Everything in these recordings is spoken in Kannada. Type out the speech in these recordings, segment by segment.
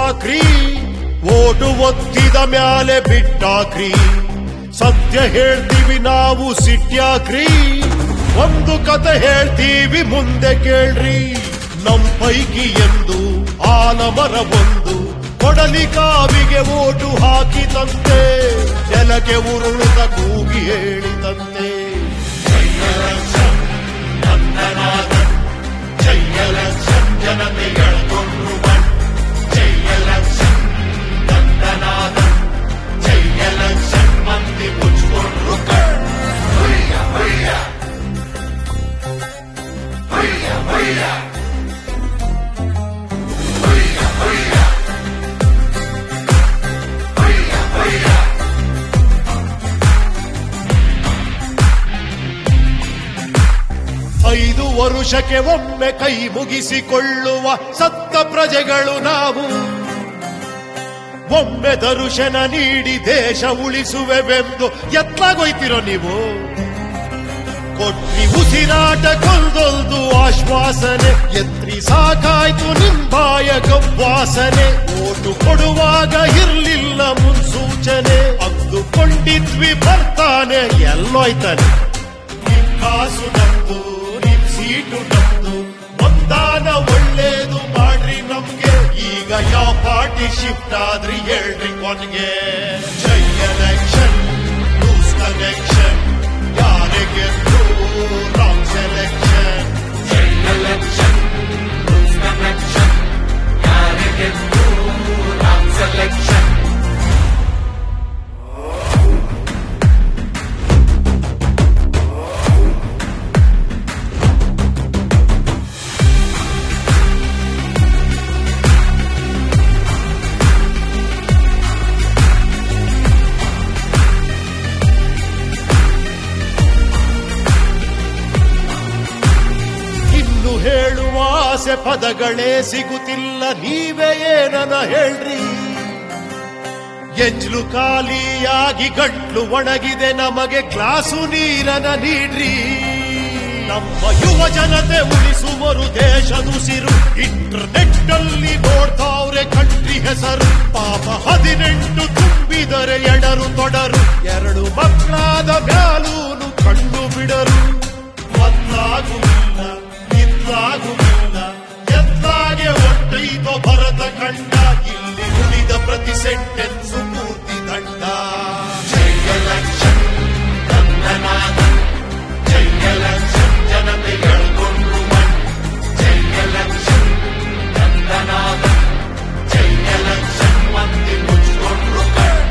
ಹಾಕ್ರಿ ಓಟು ಒತ್ತಿದ ಮ್ಯಾಲೆ ಬಿಟ್ಟಾಕ್ರಿ ಸತ್ಯ ಹೇಳ್ತೀವಿ ನಾವು ಸಿಟ್ಯಾಕ್ರಿ ಒಂದು ಕತೆ ಹೇಳ್ತೀವಿ ಮುಂದೆ ಕೇಳ್ರಿ ನಮ್ ಪೈಕಿ ಎಂದು ಆಲಮರ ಒಂದು ಕೊಡಲಿ ಕಾವಿಗೆ ಓಟು ಹಾಕಿದಂತೆ ನೆಲಕ್ಕೆ ಉರುಳುತ್ತ ಕೂಗಿ ಹೇಳಿದಂತೆ ಜನತೆ ಎಳ್ಕೊಂಡು ಬನ್ ಜೈಯಲಕ್ಷನ್ ನಂದನಾದ ಜೈಯಲಕ್ಷನ್ ಮಂದಿ ಮುಚ್ಕೊಂಡ್ರು ಕಣ್ ಹುಯ್ಯ ಹುಯ್ಯ ಹುಯ್ಯ ಹುಯ್ಯ ಹುಯ್ಯ ಹುಯ್ಯ ಹುಯ್ಯ ಹುಯ್ಯ ಐದು ವರುಷಕ್ಕೆ ಒಮ್ಮೆ ಕೈ ಮುಗಿಸಿಕೊಳ್ಳುವ ಸತ್ತ ಪ್ರಜೆಗಳು ನಾವು ಒಮ್ಮೆ ದರುಶನ ನೀಡಿ ದೇಶ ಉಳಿಸುವೆವೆಂದು ಎತ್ಲಾಗೋಯ್ತಿರೋ ನೀವು ಕೊಟ್ಟಿ ಉಸಿರಾಟ ಕೊಲ್ದೊಲ್ದು ಆಶ್ವಾಸನೆ ಎತ್ರಿ ಸಾಕಾಯ್ತು ನಿಂಬಾಯ ಗವ್ವಾಸನೆ ಓಟು ಕೊಡುವಾಗ ಇರ್ಲಿಲ್ಲ ಮುನ್ಸೂಚನೆ ಅಂದುಕೊಂಡಿದ್ವಿ ಬರ್ತಾನೆ ಎಲ್ಲೋಯ್ತಾನೆ ನಿಮ್ ಕಾಸು ನಮ್ದು ನಿಮ್ ಸೀಟು ನಮ್ದು ಒಂದಾನ ಒಳ್ಳೇದು ಮಾಡ್ರಿ ನಮ್ಗೆ ಈಗ ಯಾವ ಪಾರ್ಟಿ ಶಿಫ್ಟ್ ಆದ್ರಿ ಹೇಳ್ರಿ ಕೊನೆಗೆ ಜೈ ಎಲೆಕ್ಷನ್ ಲೂಸ್ ಕನೆಕ್ಷನ್ ಯಾರಿಗೆ ರಾಂಗ್ ಸೆಲೆಕ್ಷನ್ ಜೈ ಎಲೆಕ್ಷನ್ ಲೂಸ್ ಕನೆಕ್ಷನ್ ಯಾರಿಗೆ ರಾಂಗ್ ಸೆಲೆಕ್ಷನ್ ಇನ್ನು ಹೇಳುವ ಆಸೆ ಪದಗಳೇ ಸಿಗುತ್ತಿಲ್ಲ ನೀವೇ ಏನನ ಹೇಳ್ರಿ ಎಂಜ್ಲು ಖಾಲಿಯಾಗಿ ಗಂಟ್ಲು ಒಣಗಿದೆ ನಮಗೆ ಗ್ಲಾಸು ನೀರನ ನೀಡ್ರಿ ನಮ್ಮ ಯುವ ಜನತೆ ಉಳಿಸುವರು ದೇಶದುಸಿರು ಇಂಟರ್ನೆಟ್ ನಲ್ಲಿ ನೋಡ್ತಾವ್ರೆ ಕಂಟ್ರಿ ಹೆಸರು ಪಾಪ ಹದಿನೆಂಟು ತುಂಬಿದರೆ ಎಡರು ತೊಡರು ಎರಡು ಮಕ್ಕಳಾದ ಮ್ಯಾಲೂನು ಕಂಡು ಬಿಡರು ಮೊದ್ಲಾಗುವುದಿಲ್ಲ ಇದ್ಲಾಗುವುದಿಲ್ಲ ಎದ್ಲಾಗೆ ಒಟ್ಟೈತೋ ಭರತ ಕಂಡ ಇಲ್ಲಿ ಉಳಿದ ಪ್ರತಿ ಸೆಂಟೆನ್ಸು ಪೂರ್ತಿ ದಂಡ ಜಯ ಲಕ್ಷನ್ ನಂದನಾದ ಜಯ ಲಕ್ಷನ್ ಜನತೆ ಎಳ್ಕೊಂಡ್ರು ಮಣ್ ಜಯ ಲಕ್ಷನ್ ನಂದನಾದ ಜಯ ಲಕ್ಷನ್ ಮಂದಿ ಮುಚ್ಕೊಂಡ್ರು ಕಣ್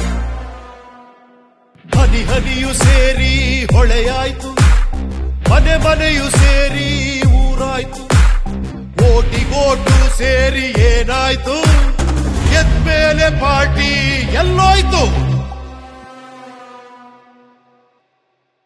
ಹನಿ ಹನಿಯು ಸೇರಿ ಹೊಳೆಯಾಯ್ತು ಮನೆ ಮನೆಯು ಸೇರಿ ಊರಾಯ್ತು ಓಟಿಗೋಟು ಸೇರಿ ಏನಾಯ್ತು ಎದ್ಮೇಲೆ ಪಾರ್ಟಿ ಎಲ್ಲೋಯ್ತು